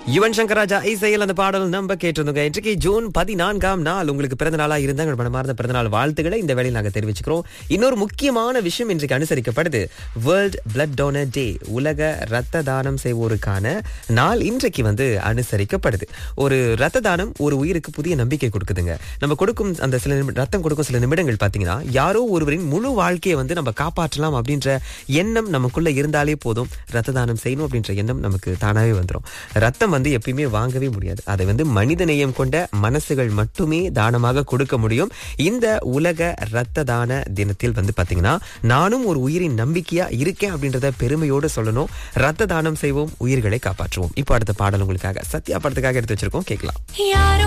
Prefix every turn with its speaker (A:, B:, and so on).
A: யுவன் சங்கர் ராஜா இசையில் அந்த பாடல் நம்ம கேட்டிருந்தோங்க இன்றைக்கு ஜூன் பதினான்காம் நாள் உங்களுக்கு பிறந்த நாளா இருந்தா உங்கள் மனமார்ந்த பிறந்த நாள் வாழ்த்துக்களை இந்த வேளையில் நாங்க தெரிவிச்சுக்கிறோம் இன்னொரு முக்கியமான விஷயம் இன்றைக்கு அனுசரிக்கப்படுது வேர்ல்ட் பிளட் டோனர் டே உலக ரத்த தானம் செய்வோருக்கான நாள் இன்றைக்கு வந்து அனுசரிக்கப்படுது ஒரு ரத்த தானம் ஒரு உயிருக்கு புதிய நம்பிக்கை கொடுக்குதுங்க நம்ம கொடுக்கும் அந்த சில நிமி- ரத்தம் கொடுக்கும் சில நிமிடங்கள் பாத்தீங்கன்னா யாரோ ஒருவரின் முழு வாழ்க்கையை வந்து நம்ம காப்பாற்றலாம் அப்படின்ற எண்ணம் நமக்குள்ள இருந்தாலே போதும் ரத்த தானம் செய்யணும் அப்படின்ற எண்ணம் நமக்கு தானாவே வந்துடும் ரத்தம் வந்து எப்பயுமே வாங்கவே முடியாது அதை வந்து மனித நேயம் கொண்ட மனசுகள் மட்டுமே தானமாக கொடுக்க முடியும் இந்த உலக ரத்த தான தினத்தில் வந்து பாத்தீங்கன்னா நானும் ஒரு உயிரின் நம்பிக்கையா இருக்கேன் அப்படின்றத பெருமையோடு சொல்லணும் ரத்த தானம் செய்வோம் உயிர்களை காப்பாற்றுவோம் இப்போ அடுத்த பாடல் உங்களுக்காக சத்யா படத்துக்காக எடுத்து வச்சிருக்கோம் கேட்கலாம்
B: யாரோ